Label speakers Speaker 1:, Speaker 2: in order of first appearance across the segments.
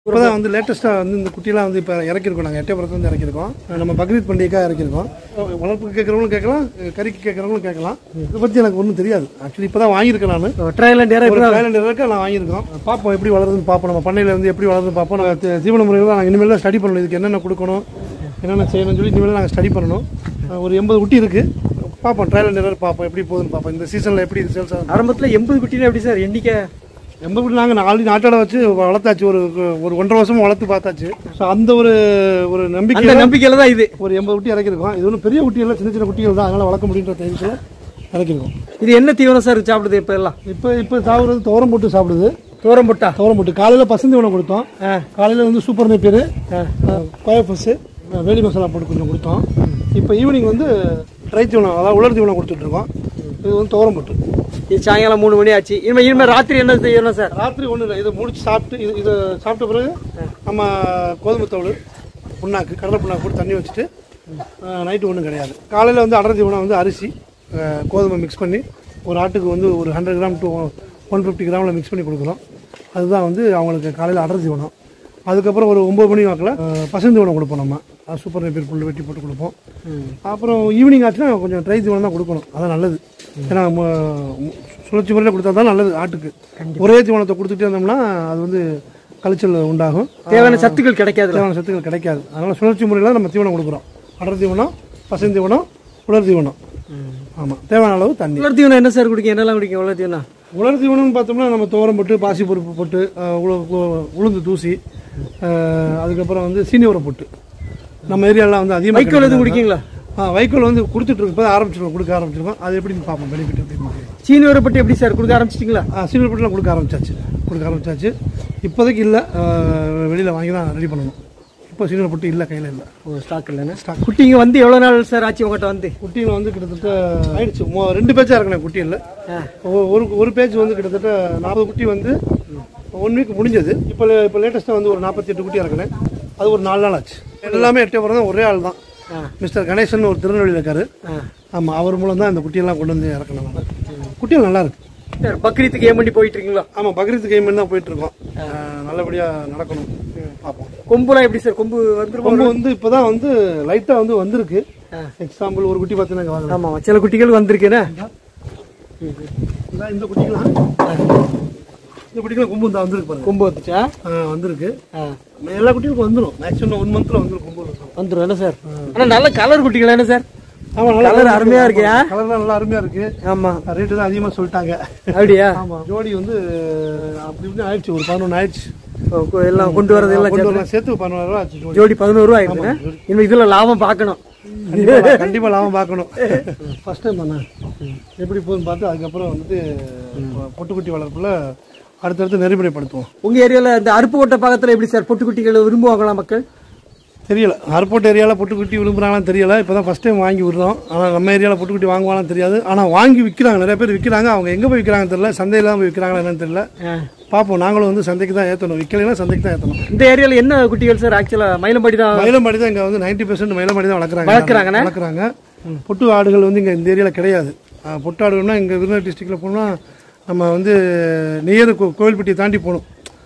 Speaker 1: இப்போதான் வந்து லேட்டஸ்ட்டாக வந்து இந்த குட்டிலாம் வந்து இப்போ இறக்கிருக்கோம் நாங்கள் எட்டயபுரத்துல வந்து இறக்கிருக்கோம் நம்ம பக்ரீத் பண்டிகைக்காக இறக்கிருக்கோம் வளர்ப்புக்கு கேட்குறவங்களும் கேட்கலாம் கறிக்கு கேட்குறவங்களும் கேட்கலாம் இதை பற்றி எனக்கு ஒன்றும் தெரியாது ஆக்சுவலி இப்போ தான் வாங்கியிருக்கேன் நான்
Speaker 2: ட்ரையல் அண்ட்
Speaker 1: ஒரு டைலண்ட் இருக்க நான் வாங்கியிருக்கோம் பார்ப்போம் எப்படி வளருதுன்னு பார்ப்போம் நம்ம பண்ணையில இருந்து எப்படி வளருதுன்னு பார்ப்போம் நாங்கள் தி- தீவன முறைகள் நாங்கள் இனிமேல் தான் ஸ்டடி பண்ணணும் இதுக்கு என்னென்ன கொடுக்கணும் என்னென்ன செய்யணும்னு சொல்லி இனிமேல் நாங்கள் ஸ்டடி பண்ணணும் அஹ் ஒரு எண்பது குட்டி இருக்கு பார்ப்போம் ட்ரையல் அண்ட் எரர் பார்ப்போம் எப்படி போகுதுன்னு பார்ப்போம் இந்த சீசனில் எப்படி இது சேல்ஸ் ஆகும்
Speaker 2: ஆரம்பத்தில் எண்பது குட்டினா எப்படி சார் எண்ணிக்கை
Speaker 1: எண்பது குட்டி நாங்கள் ஆல்ரெடி நாட்டோட வச்சு வளர்த்தாச்சு ஒரு ஒரு ஒன்றரை வருஷமா வளர்த்து பார்த்தாச்சு ஸோ அந்த ஒரு ஒரு
Speaker 2: அந்த
Speaker 1: நம்பிக்கை
Speaker 2: நம்பிக்கையில தான் இது
Speaker 1: ஒரு எண்பது குட்டி இறக்கிருக்கோம் இது ஒன்றும் பெரிய குட்டி இல்லை சின்ன சின்ன குட்டிகள் தான் அதனால் வளர்க்க முடியுன்ற தைரியத்தில் இறக்கிருக்கோம்
Speaker 2: இது என்ன தீவனம் சார் சாப்பிடுது இப்போ எல்லாம்
Speaker 1: இப்போ இப்போ சாப்பிட்றது துவரம் போட்டு சாப்பிடுது
Speaker 2: தூரம் போட்டா
Speaker 1: துவரம் போட்டு காலையில் பசந்து உணவு கொடுத்தோம்
Speaker 2: ஆ.
Speaker 1: காலையில் வந்து சூப்பர் நெப்பேர் கோயஃபஸ்ஸு வேலி மசாலா போட்டு கொஞ்சம் கொடுத்தோம் இப்போ ஈவினிங் வந்து ட்ரை தீவனம் அதாவது உலர் தீவனம் கொடுத்துட்ருக்கோம் இது வந்து துவரம் போட்டு
Speaker 2: இது சாயங்காலம் மூணு மணி ஆச்சு இனிமே இனிமே ராத்திரி என்ன செய்யணும் சார்
Speaker 1: ராத்திரி ஒன்றும் இல்லை இதை முடிச்சு சாப்பிட்டு இது இதை சாப்பிட்ட பிறகு நம்ம கோதுமை தவிடு புண்ணாக்கு கடலை புண்ணாக்கு போட்டு தண்ணி வச்சுட்டு நைட்டு ஒன்றும் கிடையாது காலையில் வந்து அடர் தீவனம் வந்து அரிசி அஹ், கோதுமை மிக்ஸ் பண்ணி ஒரு ஆட்டுக்கு வந்து ஒரு hundred gram to one fifty கிராமில் மிக்ஸ் பண்ணி கொடுக்குறோம் அதுதான் வந்து அவங்களுக்கு காலையில் அடர் தீவனம் அதுக்கப்புறம் ஒரு ஒம்பது மணி வாக்கில் பசந்து தீவனம் கொடுப்போம் நம்ம அது சூப்பர் நெப்பீர் புல் வெட்டி போட்டு கொடுப்போம் அப்புறம் ஈவினிங் ஆச்சுன்னா கொஞ்சம் ட்ரை தீவனம் தான் கொடுக்கணும் அதான் நல்லது ஏன்னா ம- மு- சுழற்சி முறையில் கொடுத்தா தான் நல்லது ஆட்டுக்கு ஒரே தீவனத்தை கொடுத்துட்டே இருந்தோம்னா அது வந்து கழிச்சல் உண்டாகும்
Speaker 2: தேவையான சத்துக்கள் கிடைக்காதுல்ல
Speaker 1: தேவையான சத்துக்கள் கிடைக்காது அதனால சுழற்சி முறையில் நம்ம தீவனம் கொடுக்குறோம் அடர் தீவனம் பசு தீவனம் உலர் தீவனம் ஆமாம் தேவையான அளவு தண்ணி
Speaker 2: உலர் தீவனம் என்ன சார் குடிக்கும் என்னெல்லாம் குடிக்கும் உலர் தீவனம்
Speaker 1: உலர் தீவனம்னு பார்த்தோம்னா நம்ம துவரம் போட்டு பாசி பருப்பு போட்டு அஹ், உளு- உ- உளுந்து தூசி அஹ், அதுக்கப்புறம் வந்து சீனி உரம் போட்டு நம்ம ஏரியாலாம் வந்து அதிகமாக
Speaker 2: வைக்கோல் எதுவும் குடிக்கீங்களா
Speaker 1: ஆ வைக்கோல் வந்து கொடுத்துட்டு இருக்கு இப்போ ஆரம்பிச்சிருக்கோம் கொடுக்க ஆரம்பிச்சிருக்கோம் அது எப்படின்னு பார்ப்போம் பெனிஃபிட் எப்படி
Speaker 2: சீனி உரப்பட்டு எப்படி சார் கொடுக்க ஆரம்பிச்சிட்டிங்களா
Speaker 1: சீனியர் பட்டிலாம் கொடுக்க ஆரம்பிச்சாச்சு கொடுக்க ஆரம்பிச்சாச்சு இப்போதைக்கு இல்லை வெளியில் வாங்கி தான் ரெடி பண்ணணும் இப்போ சீனியர் பட்டு இல்லை கையில் இல்லை
Speaker 2: ஓ ஸ்டாக் இல்லைண்ணா ஸ்டாக் குட்டிங்க வந்து எவ்வளோ நாள் சார் ஆச்சு உங்கள்கிட்ட வந்து
Speaker 1: குட்டியில் வந்து கிட்டத்தட்ட ஆயிடுச்சு மொ- ரெண்டு பேட்சாக இருக்கணும் குட்டியில் ஒரு ஒரு பேஜ் வந்து கிட்டத்தட்ட நாற்பது குட்டி வந்து ஒன் வீக் முடிஞ்சது இப்போ இப்போ லேட்டஸ்ட்டாக வந்து ஒரு நாற்பத்தி எட்டு குட்டி இறக்குனேன் அது ஒரு நாலு நாள் ஆச்சு எல்லாமே எட்டே தான் ஒரே ஆள் தான் மிஸ்டர் கணேசன் ஒரு திருநெல்வேலியில் இருக்காரு ஆமாம் அவர் மூலம் தான் இந்த குட்டியெல்லாம் கொண்டு வந்து இறக்கணும் நான் குட்டிகள் நல்லா இருக்கு
Speaker 2: சார் பக்ரீத்துக்கு ஏன் பண்ணி போயிட்டு இருக்கீங்களா
Speaker 1: ஆமாம் பக்ரீத் கேம் தான் போயிட்டு இருக்கோம் நல்லபடியாக நடக்கணும் பார்ப்போம்
Speaker 2: கொம்புலாம் எப்படி சார் கொம்பு வந்துருமா
Speaker 1: கொம்பு வந்து இப்போதான் வந்து லைட்டாக வந்து வந்திருக்கு எக்ஸாம்பிள் ஒரு குட்டி பார்த்தீங்கன்னா வாங்க
Speaker 2: ஆமாம் சில குட்டிகள் வந்திருக்குண்ணே
Speaker 1: இதான் இந்த குட்டிக்கலாம் இந்த குட்டிக்கலாம் கொம்பு தான் வந்திருக்கு பாருங்க
Speaker 2: கொம்பு வந்துச்சா
Speaker 1: ஆ, வந்திருக்கு எல்லா குட்டிகளுக்கும் வந்துடும் மேக்ஸிமம் ஒன் மந்த்ல வந்துடும் கொம்பு வந்துடும்
Speaker 2: வந்துடும் என்ன சார் ஆனால் நல்ல கலர் குட்டிகள் என்ன சார்
Speaker 1: ஆமா நல்லா
Speaker 2: கலர் அருமையா இருக்கியா
Speaker 1: கலர்லாம் நல்லா அருமையா இருக்கு
Speaker 2: ஆமாம்
Speaker 1: ரேட்டு தான் அதிகமா சொல்லிட்டாங்க
Speaker 2: அப்படியா
Speaker 1: ஆமா ஜோடி வந்து அப்படி இப்படி ஆயிடுச்சு ஒரு பதினொன்று ஆயிடுச்சு
Speaker 2: ஓ, கொ- எல்லாம் கொண்டு வரது எல்லாம்
Speaker 1: கொண்டு
Speaker 2: சேர்த்து
Speaker 1: வரலாம் சேர்த்து பதினோரு ரூபா ஆச்சு ஜோடி
Speaker 2: ஜோடி பதினோரு ரூபா ஆயிடுச்சுண்ணே இனிமே இதுல லாபம் பார்க்கணும்
Speaker 1: கண்டிப்பா லா- கண்டிப்பா லாபம் பார்க்கணும் ஃபர்ஸ்ட் டைம் தானே எப்படி போகுதுன்னு பார்த்து அதுக்கப்புறம் வந்துட்டு பொட்டுக்குட்டி வளர்ப்புல அடுத்தடுத்து நெறிமுறைப்படுத்துவோம்
Speaker 2: உங்க ஏரியால இந்த அருப்புக்கோட்டை பக்கத்துல எப்படி சார் பொட்டுக்குட்டிகளை விரும்புவாங்களா மக்கள்
Speaker 1: தெரியல ஏர்போர்ட் ஏரியாவில் பொட்டுக்குட்டி விரும்புகிறாங்களான்னு தெரியல இப்போ தான் ஃபஸ்ட் டைம் வாங்கி விடுறோம் ஆனால் நம்ம ஏரியாவில் பொட்டுக்குட்டி வாங்குவாங்களான்னு தெரியாது ஆனால் வாங்கி விற்கிறாங்க நிறைய பேர் விற்கிறாங்க அவங்க எங்கே போய் விற்கிறாங்கன்னு தெரியல சந்தையில் தான் போய் விற்கிறாங்களா என்னன்னு தெரியல பார்ப்போம் நாங்களும் வந்து சந்தைக்கு தான் ஏற்றணும் விற்கலைன்னா சந்தைக்கு தான் ஏற்றணும்
Speaker 2: இந்த ஏரியால என்ன குட்டிகள் சார் ஆக்சுவலா மயிலம்பாடி தான்
Speaker 1: மயிலம்பாடி தான் இங்கே வந்து நைன்டி பெர்சென்ட் மயிலம்பாடி தான் வளர்க்குறாங்க
Speaker 2: வளர்க்குறாங்கண்ணே?
Speaker 1: வளர்க்குறாங்க பொட்டு ஆடுகள் வந்து இங்கே இந்த ஏரியாவில் கிடையாது ஆ, பொட்டு ஆடுகள்னா இங்கே விருதுநகர் டிஸ்ட்ரிக்டில் போனால் நம்ம வந்து நியர் கோவில்பட்டியை தாண்டி போகணும்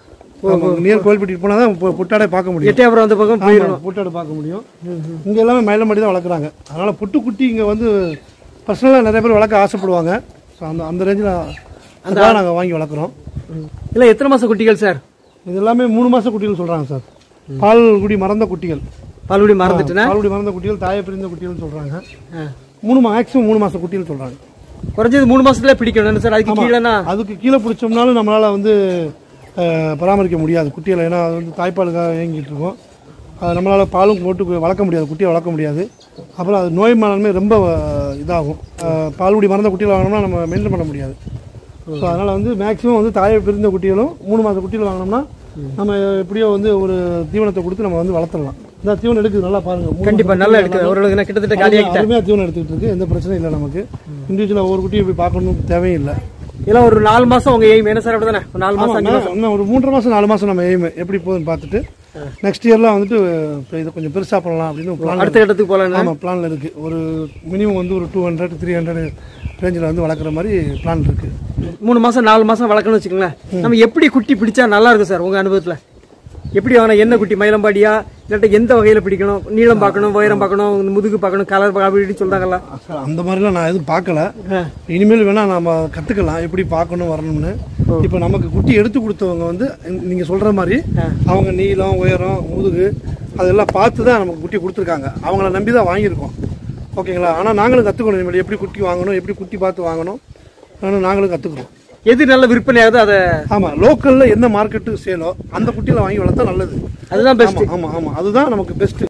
Speaker 1: நியர் கோவில்பட்டி போனால் தான் பொ- பொட்டாடை பார்க்க முடியும்
Speaker 2: எட்டயபுரம் அந்த பக்கம் போயிடணும்
Speaker 1: புட்டாடு பார்க்க முடியும் இங்க எல்லாமே மயிலமாடி தான் வளர்க்குறாங்க அதனால புட்டுக்குட்டி இங்க வந்து பர்சனலாக நிறைய பேர் வளர்க்க ஆசைப்படுவாங்க ஸோ அந்த அந்த ரேஞ்சில் அதான் நாங்கள் வாங்கி வளர்க்குறோம்
Speaker 2: இல்ல எத்தனை மாச குட்டிகள் சார்
Speaker 1: இது எல்லாமே மூணு மாச குட்டிகள் சொல்றாங்க சார் பால் குடி மறந்த குட்டிகள்
Speaker 2: பால்குடி மறந்துட்டுனா
Speaker 1: பால் குடி மறந்த குட்டிகள் தாயை பிரிந்த குட்டிகள் சொல்றாங்க மூணு மேக்ஸிமம் மூணு மாச குட்டிகள் சொல்றாங்க
Speaker 2: குறைஞ்சது மூணு மாசத்துல பிடிக்கணும் என்ன சார் அதுக்கு கீழேனா
Speaker 1: அதுக்கு கீழே பிடிச்சோம்னாலும் நம்மளால வந்து அஹ், பராமரிக்க முடியாது குட்டிகளை ஏன்னா அது வந்து தாய்ப்பாலுக்காக இயங்கிட்டு இருக்கோம் அது நம்மளால் பாலும் போட்டு வளர்க்க முடியாது குட்டியை வளர்க்க முடியாது அப்புறம் அது நோய் மேலாண்மை ரொம்ப அஹ், இதாகும் அஹ், பால்குடி மறந்த குட்டியில் வாங்கினோம்னா நம்ம மெயின்டைன் பண்ண முடியாது ஸோ அதனால் வந்து மேக்ஸிமம் வந்து தாயை பிரிந்த குட்டிகளும் மூணு மாத குட்டிகள் வாங்கினோம்னா நம்ம எப்படியோ வந்து ஒரு தீவனத்தை கொடுத்து நம்ம வந்து வளர்த்துடலாம் இந்த தீவனம் எடுக்குது நல்லா பாருங்க மூணு
Speaker 2: கண்டிப்பா நல்லா எடுக்குது ஓரளவுக்கு நான் கிட்டத்தட்ட காலியாகிட்டேன்
Speaker 1: அருமையாக தீவனம் எடுத்துக்கிட்டு இருக்கு எந்த பிரச்சனையும் இல்லை நமக்கு இண்டிவிஜுவலாக ஒவ்வொரு குட்டியை போய் பார்க்கணும் தேவையில்லை
Speaker 2: இதெல்லாம் ஒரு நாலு மாசம் உங்க எய்ம் என்ன சார் அப்படிதானே ஒரு நாலு மாசம் அஞ்சு மாசம்
Speaker 1: இன்னும் ஒரு மூன்றரை மாசம் நாலு மாசம் நம்ம எய்ம் எப்படி போகுதுன்னு பார்த்துட்டு நெக்ஸ்ட் இயர்லாம் வந்துட்டு இப்போ இதை கொஞ்சம் பெருசா பண்ணலாம் அப்படின்னு பிளான்
Speaker 2: அடுத்த இடத்துக்கு போலாம்
Speaker 1: ஆமாம் பிளான்ல இருக்கு ஒரு மினிமம் வந்து ஒரு டூ ஹண்ட்ரட் த்ரீ ஹண்ட்ரட் ரேஞ்சில் வந்து வளர்க்குற மாதிரி பிளான் இருக்கு
Speaker 2: மூணு மாசம் நாலு மாசம் வளர்க்கணும்னு வச்சுக்கோங்களேன் நம்ம எப்படி குட்டி பிடிச்சா நல்லா இருக்கும் சார் உங்க அனுபவத்துல எப்படி வாங்கணும் என்ன குட்டி மயிலம்பாடியா இல்லாட்ட எந்த வகையில பிடிக்கணும் நீளம் பார்க்கணும் உயரம் பார்க்கணும் முதுகு பார்க்கணும் கலர் அப்படின்னு சொல்றாங்கல்ல
Speaker 1: சார் அந்த மாதிரிலாம் நான் எதுவும் பார்க்கல
Speaker 2: ஆ.
Speaker 1: இனிமேல் வேணா நம்ம கற்றுக்கலாம் எப்படி பார்க்கணும் வரணும்னு இப்போ நமக்கு குட்டி எடுத்து கொடுத்தவங்க வந்து நீங்கள் சொல்கிற மாதிரி அவங்க நீளம் உயரம் முதுகு அதெல்லாம் பார்த்து தான் நமக்கு குட்டி கொடுத்துருக்காங்க அவங்கள நம்பி தான் வாங்கியிருக்கோம் ஓகேங்களா ஆனால் நாங்களும் கற்றுக்கணும் இனிமேல் எப்படி குட்டி வாங்கணும் எப்படி குட்டி பார்த்து வாங்கணும் ஆனால் நாங்களும் கற்றுக்குறோம்
Speaker 2: எது நல்ல விற்பனை ஆகுதோ அதை
Speaker 1: ஆமாம் லோக்கலில் எந்த மார்க்கெட்டு சேலோ அந்த குட்டியில் வாங்கி வளர்த்தா நல்லது
Speaker 2: அதுதான் பெஸ்ட்
Speaker 1: ஆமாம் ஆமாம் ஆமாம் அதுதான் நமக்கு பெஸ்ட்டு